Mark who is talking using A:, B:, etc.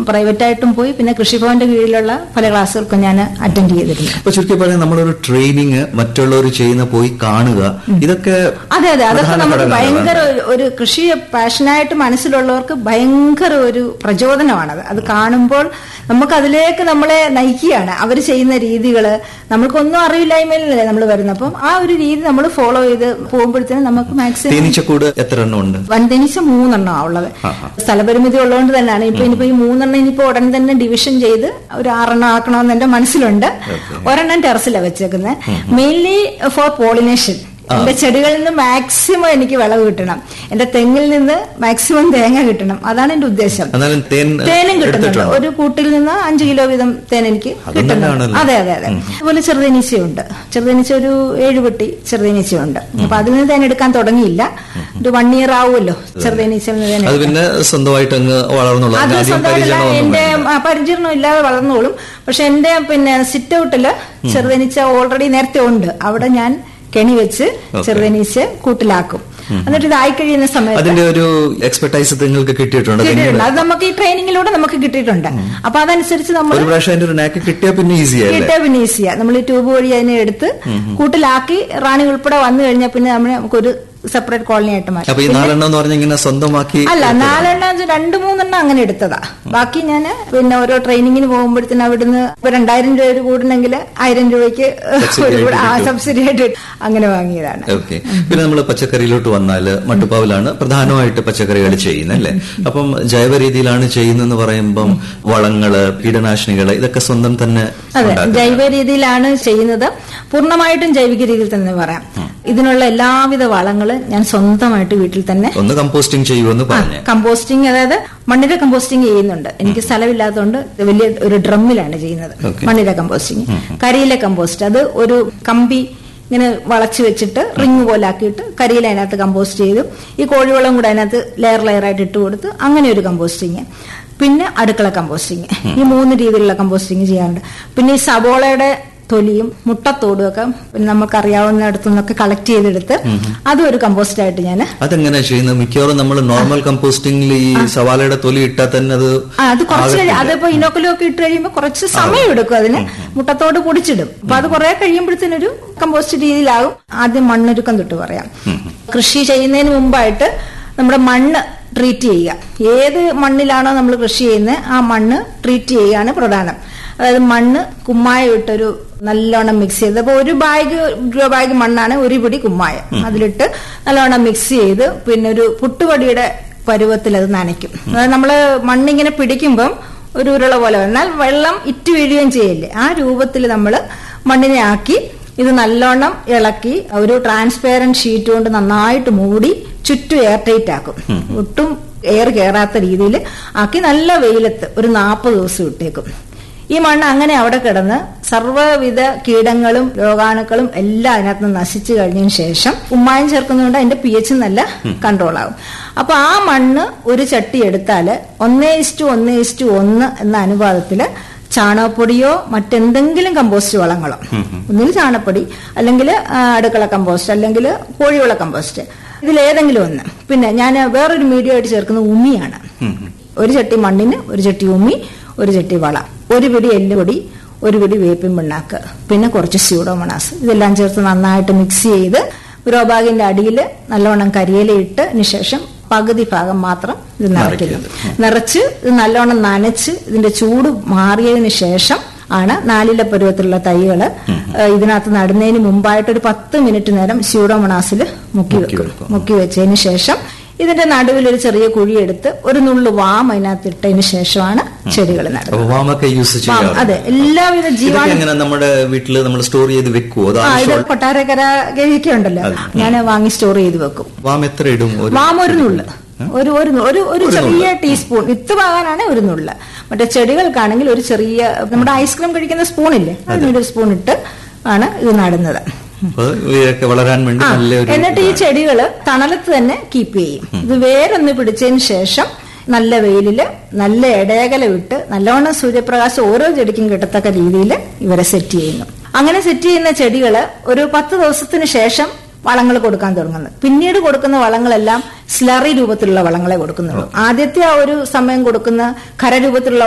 A: Private ആയിട്ടും പോയി പിന്നെ കൃഷിഭവന്റെ കീഴിലുള്ള പല ക്ലാസ്സുകൾക്കും ഞാൻ അറ്റൻഡ് ചെയ്തിരുന്നു
B: അപ്പൊ ചുരുക്കി പറയാൻ നമ്മളൊരു ട്രെയിനിങ് മറ്റുള്ളവർ ചെയ്യുന്ന പോയി കാണുക ഇതൊക്കെ
A: അതെ അതെ അതൊക്കെ
B: പ്രധാന
A: നമുക്ക്
B: ഘടകങ്ങളാണ്.
A: ഭയങ്കര ഒരു- ഒരു കൃഷിയെ പാഷനായിട്ട് മനസ്സിലുള്ളവർക്ക് ഭയങ്കര ഒരു പ്രചോദനമാണത് അത് കാണുമ്പോൾ നമുക്ക് അതിലേക്ക് നമ്മളെ നയിക്കുകയാണ് അവർ ചെയ്യുന്ന രീതികള് നമ്മൾക്കൊന്നും അറിയില്ലായ്മയിലല്ലേ നമ്മൾ വരുന്നത് അപ്പം ആ ഒരു രീതി നമ്മൾ ഫോളോ ചെയ്ത് പോകുമ്പോഴത്തേനും നമുക്ക് മാക്സിമം
B: തേനീച്ചക്കൂട് എത്ര എണ്ണം ഉണ്ട്
A: വൻതേനീച്ച മൂന്നെണ്ണമാണ് ഉള്ളത്
B: ആഹാ.
A: സ്ഥലപരിമിതി ഉള്ളതുകൊണ്ട് തന്നെയാണ് ഇപ്പൊ ഇനിയിപ്പോ ഈ മൂന്നെണ്ണം ഇനിയിപ്പോ ഉടൻ തന്നെ ഡിവിഷൻ ചെയ്ത് ഒരു ആറെണ്ണം ആക്കണമെന്ന് എന്റെ മനസ്സിലുണ്ട് ഒരെണ്ണം ടെറസിലാണ് വെച്ചേക്കുന്നത് മെയിൻലി ഫോർ പോളിനേഷൻ എന്റെ ചെടികളിൽ നിന്ന് മാക്സിമം എനിക്ക് വിളവ് കിട്ടണം എന്റെ തെങ്ങിൽ നിന്ന് മാക്സിമം തേങ്ങ കിട്ടണം അതാണ് എന്റെ ഉദ്ദേശം
B: എന്നാലും തേൻ ഏഹ്,
A: തേനും കിട്ടുന്നുണ്ട്
B: എടുത്തിട്ടുണ്ടോ?
A: ഒരു കൂട്ടിൽ നിന്ന് അഞ്ചു കിലോ വീതം തേൻ എനിക്ക്
B: അതും
A: കിട്ടുന്നുണ്ട്
B: നല്ലതാണല്ലോ.
A: അതെ അതെ അതെ അതുപോലെ ചെറുതേനീച്ചയുണ്ട് ചെറുതേനീച്ച ഒരു ഏഴ് പെട്ടി ചെറുതേനീച്ചയുണ്ട് അപ്പൊ അതിൽ നിന്ന് തേൻ എടുക്കാൻ തുടങ്ങിയില്ല ഒരു വൺ ഇയർ ആവുമല്ലോ ചെറുതേനീച്ചയിൽ നിന്ന് തേൻ
B: അത് പിന്നെ സ്വന്തമായിട്ട് അങ്ങ് വളർന്നുള്ളൂ
A: അത്
B: അതിന് ആദ്യം
A: സ്വന്തമായിട്ടല്ല
B: പരിചരണമൊന്നും
A: എന്റെ
B: വേണ്ട.
A: ആ, പരിചരണം ഇല്ലാതെ വളർന്നോളും പക്ഷെ എന്റെ പിന്നെ സിറ്റ് ഔട്ടില് ചെറുതേനീച്ച ഓൾറെഡി നേരത്തെ ഉണ്ട് അവിടെ ഞാൻ കെണി വെച്ച് ചെറുതേനീച്ച കൂട്ടിലാക്കും എന്നിട്ട് ഇതായി കഴിയുന്ന സമയത്ത്
B: അതിന്റെ ഒരു എക്സ്പെർട്ടൈസ് നിങ്ങൾക്ക് കിട്ടിയിട്ടുണ്ട്
A: കിട്ടിയിട്ടുണ്ട് അത് നമുക്ക് ഈ ട്രെയിനിങ്ങിലൂടെ നമുക്ക് കിട്ടിയിട്ടുണ്ട് അപ്പൊ അതനുസരിച്ച് നമ്മൾ
B: ഒരു പ്രാവശ്യം അതിന്റെ ഒരു നാക്ക് കിട്ടിയാൽ പിന്നെ ഈസി അല്ലേ
A: കിട്ടിയ പിന്നെ ഈസിയാ നമ്മൾ ഈ ട്യൂബ് വഴി അതിനെ എടുത്ത് കൂട്ടിലാക്കി റാണി ഉൾപ്പെടെ വന്നു കഴിഞ്ഞാൽ പിന്നെ നമ്മൾ നമുക്കൊരു സെപ്പറേറ്റ് കോളനി ആയിട്ട് മാറ്റും
B: അപ്പൊ ഈ നാലെണ്ണം എന്ന് പറഞ്ഞാൽ ഇങ്ങനെ സ്വന്തമാക്കി
A: അല്ല നാലെണ്ണം വെച്ച് രണ്ട് മൂന്നെണ്ണം അങ്ങനെ എടുത്തതാ ബാക്കി ഞാൻ പിന്നെ ഓരോ ട്രെയിനിങ്ങിന് പോകുമ്പോഴത്തേന് അവിടുന്ന് ഇപ്പൊ രണ്ടായിരം രൂപ ഒരു കൂടുന്നെങ്കിൽ ആയിരം രൂപയ്ക്ക്
B: Subsidy
A: ഒരു കൂടെ- ആ
B: ആയിട്ട്
A: സബ്സിഡി ആയിട്ട് അങ്ങനെ വാങ്ങിയതാണ്
B: ഓക്കെ പിന്നെ നമ്മൾ പച്ചക്കറിയിലോട്ട് വന്നാല് മട്ടുപ്പാവിലാണ് പ്രധാനമായിട്ട് പച്ചക്കറികൾ ചെയ്യുന്നത് അല്ലേ അപ്പം ജൈവ രീതിയിലാണ് ചെയ്യുന്നതെന്ന് പറയുമ്പം വളങ്ങള് കീടനാശിനികള് ഇതൊക്കെ സ്വന്തം തന്നെ
A: അതെ
B: ഉണ്ടാക്കുന്നത്.
A: ജൈവ രീതിയിലാണ് ചെയ്യുന്നത് പൂർണ്ണമായിട്ടും ജൈവിക രീതിയിൽ തന്നെ പറയാം ഇതിനുള്ള എല്ലാവിധ വളങ്ങള് ഞാൻ സ്വന്തമായിട്ട് വീട്ടിൽ തന്നെ
B: ഒന്ന് കമ്പോസ്റ്റിംഗ് ചെയ്യുമെന്ന് പറഞ്ഞു
A: കമ്പോസ്റ്റിംഗ് അതായത് മണ്ണിര കമ്പോസ്റ്റിംഗ് ചെയ്യുന്നുണ്ട് എനിക്ക് സ്ഥലമില്ലാത്തതുകൊണ്ട് വലിയ ഒരു ഡ്രമ്മിലാണ് ചെയ്യുന്നത്
B: Okay.
A: മണ്ണിര കമ്പോസ്റ്റിംഗ് കരിയില കമ്പോസ്റ്റ് അത് ഒരു കമ്പി ഇങ്ങനെ വളച്ചു വെച്ചിട്ട് റിങ് പോലെ ആക്കിയിട്ട് കരിയില അതിനകത്ത് കമ്പോസ്റ്റ് ചെയ്തു ഈ കോഴിവളം കൂടെ അതിനകത്ത് ലെയർ ലെയർ ആയിട്ട് ഇട്ട് കൊടുത്ത് അങ്ങനെ ഒരു കമ്പോസ്റ്റിങ് പിന്നെ അടുക്കള കമ്പോസ്റ്റിങ് ഈ മൂന്ന് രീതിയിലുള്ള കമ്പോസ്റ്റിങ് ചെയ്യാറുണ്ട് പിന്നെ ഈ സബോളയുടെ തൊലിയും മുട്ടത്തോടും ഒക്കെ പിന്നെ നമുക്കറിയാവുന്നിടത്തു നിന്നൊക്കെ കളക്ട് ചെയ്തെടുത്ത് അതും ഒരു കമ്പോസ്റ്റ് ആയിട്ട് ഞാൻ
B: അതെങ്ങനെ ചെയ്യുന്നത് മിക്കവാറും നമ്മൾ നോർമൽ കമ്പോസ്റ്റിംഗിൽ ഈ സവാളയുടെ തൊലി ഇട്ടാൽ തന്നെ അത്
A: ആ, അത് കുറച്ച് കഴിയും
B: ആകത്തില്ല.
A: അതിപ്പോ ഇനോക്കുലം ഒക്കെ ഇട്ട് കഴിയുമ്പോൾ കുറച്ച് സമയം എടുക്കും അതിന് മുട്ടത്തോട് പൊടിച്ചിടും അപ്പൊ അത് കുറെ കഴിയുമ്പോഴത്തേനൊരു കമ്പോസ്റ്റ് രീതിയിലാകും ആദ്യം മണ്ണൊരുക്കം തൊട്ട് പറയാം കൃഷി ചെയ്യുന്നതിന് മുമ്പായിട്ട് നമ്മുടെ മണ്ണ് ട്രീറ്റ് ചെയ്യുക ഏത് മണ്ണിലാണോ നമ്മൾ കൃഷി ചെയ്യുന്നത് ആ മണ്ണ് ട്രീറ്റ് ചെയ്യുകയാണ് പ്രധാനം അതായത് മണ്ണ് കുമ്മായം ഇട്ടൊരു നല്ലോണം മിക്സ് ചെയ്ത് അപ്പൊ ഒരു ബാഗ് ഗ്രോ ബാഗ് മണ്ണാണ് ഒരു പിടി കുമ്മായം അതിലിട്ട് നല്ലോണം മിക്സ് ചെയ്ത് പിന്നെ ഒരു പുട്ടുപടിയുടെ പരുവത്തിൽ അത് നനയ്ക്കും അതായത് നമ്മള് മണ്ണിങ്ങനെ പിടിക്കുമ്പം ഒരു ഉരുള പോലെ വരും. എന്നാൽ വെള്ളം ഇറ്റ് വീഴുകയും ചെയ്യില്ലേ ആ രൂപത്തിൽ നമ്മൾ മണ്ണിനെ ആക്കി ഇത് നല്ലോണം ഇളക്കി ഒരു ട്രാൻസ്പെയറന്റ് ഷീറ്റ് കൊണ്ട് നന്നായിട്ട് മൂടി ചുറ്റും എയർ ടൈറ്റ് ആക്കും ഒട്ടും എയർ കയറാത്ത രീതിയിൽ ആക്കി നല്ല വെയിലത്ത് ഒരു നാൽപ്പത് ദിവസം ഇട്ടേക്കും ഈ മണ്ണ് അങ്ങനെ അവിടെ കിടന്ന് സർവ്വവിധ കീടങ്ങളും രോഗാണുക്കളും എല്ലാം അതിനകത്ത് നിന്ന് നശിച്ചു കഴിഞ്ഞതിന് ശേഷം ഉമ്മായം ചേർക്കുന്നതുകൊണ്ട് അതിന്റെ പി എച്ച് നല്ല കൺട്രോൾ ആകും അപ്പൊ ആ മണ്ണ് ഒരു ചട്ടി എടുത്താല് ഒന്നേ ഇസ്റ്റു ഒന്നേ ഇസ്റ്റു ഒന്ന് എന്ന അനുപാതത്തില് ചാണകപ്പൊടിയോ മറ്റെന്തെങ്കിലും കമ്പോസ്റ്റ് വളങ്ങളോ ഒന്നിൽ ചാണകപ്പൊടി അല്ലെങ്കിൽ അടുക്കള കമ്പോസ്റ്റ് അല്ലെങ്കിൽ കോഴിവള കമ്പോസ്റ്റ് ഇതിലേതെങ്കിലും ഒന്ന് പിന്നെ ഞാൻ വേറൊരു മീഡിയം ആയിട്ട് ചേർക്കുന്നത് ഉമിയാണ് ഒരു ചട്ടി മണ്ണിന് ഒരു ചട്ടി ഉമി ഒരു ചട്ടി വള ഒരു പിടി എല്ലുപൊടി ഒരു പിടി വേപ്പിൻ പിണ്ണാക്ക് പിന്നെ കുറച്ച് സ്യൂഡോമണാസ് ഇതെല്ലാം ചേർത്ത് നന്നായിട്ട് മിക്സ് ചെയ്ത് ഗ്രോബാഗിന്റെ അടിയിൽ നല്ലവണ്ണം കരിയിലയിട്ട് ശേഷം പകുതി ഭാഗം മാത്രം ഇത് നിറയ്ക്കുന്നു നിറച്ച് ഇത് നല്ലോണം നനച്ച് ഇതിന്റെ ചൂട് മാറിയതിന് ശേഷം ആണ് നാലില പരുവത്തിലുള്ള തൈകള് ഏഹ് ഇതിനകത്ത് നടുന്നതിന് മുമ്പായിട്ട് ഒരു പത്ത് മിനിറ്റ് നേരം സ്യൂഡോമണാസിൽ മുക്കി വെക്കും മുക്കി വെച്ചതിന് ശേഷം ഇതിന്റെ നടുവിൽ ഒരു ചെറിയ കുഴിയെടുത്ത് ഒരു നുള്ളു വാം അതിനകത്ത് ഇട്ടതിന് ശേഷമാണ് ചെടികൾ നടുന്നത്
B: അപ്പൊ വാമൊക്കെ യൂസ്
A: വാം
B: ചെയ്യാം
A: അതെ എല്ലാവിധ
B: ഇതൊക്കെ
A: ജീവാണു
B: എങ്ങനെ നമ്മുടെ വീട്ടില് നമ്മൾ സ്റ്റോർ ചെയ്ത് വെക്കുവോ അത്
A: ആ ഇത്
B: ആവശ്യം
A: കൊട്ടാരക്കര ഗവിയൊക്കെ ഉണ്ടല്ലോ ഞാൻ വാങ്ങി സ്റ്റോർ ചെയ്ത് വെക്കും
B: വാം എത്ര ഇടും ഒരു
A: വാം ഒരു നുള്ള് ഒരു ഒരു നു- ഒരു ഒരു ചെറിയ ടീസ്പൂൺ വിത്ത് പാകാനാണ് ഒരു നുള്ള് മറ്റേ ചെടികൾക്കാണെങ്കിൽ ഒരു ചെറിയ നമ്മുടെ ഐസ്ക്രീം കഴിക്കുന്ന സ്പൂണില്ലേ അതിനൊരു സ്പൂൺ ഇട്ട് ആണ് ഇത് നടുന്നത്
B: അപ്പൊ ഇവയൊക്കെ വളരാൻ വേണ്ടി
A: ആ,
B: നല്ലൊരു
A: എന്നിട്ട് ഈ ചെടികള് തണലത്ത് തന്നെ കീപ്പ് ചെയ്യും ഇത് വേരൊന്ന് പിടിച്ചതിന് ശേഷം നല്ല വെയിലില് നല്ല ഇടയകല വിട്ട് നല്ലവണ്ണം സൂര്യപ്രകാശം ഓരോ ചെടിക്കും കിട്ടത്തക്ക രീതിയിൽ ഇവരെ സെറ്റ് ചെയ്യുന്നു അങ്ങനെ സെറ്റ് ചെയ്യുന്ന ചെടികള് ഒരു പത്ത് ദിവസത്തിന് ശേഷം വളങ്ങൾ കൊടുക്കാൻ തുടങ്ങുന്നത് പിന്നീട് കൊടുക്കുന്ന വളങ്ങളെല്ലാം സ്ലറി രൂപത്തിലുള്ള വളങ്ങളെ കൊടുക്കുന്നുള്ളൂ ആദ്യത്തെ ആ ഒരു സമയം കൊടുക്കുന്ന ഖരരൂപത്തിലുള്ള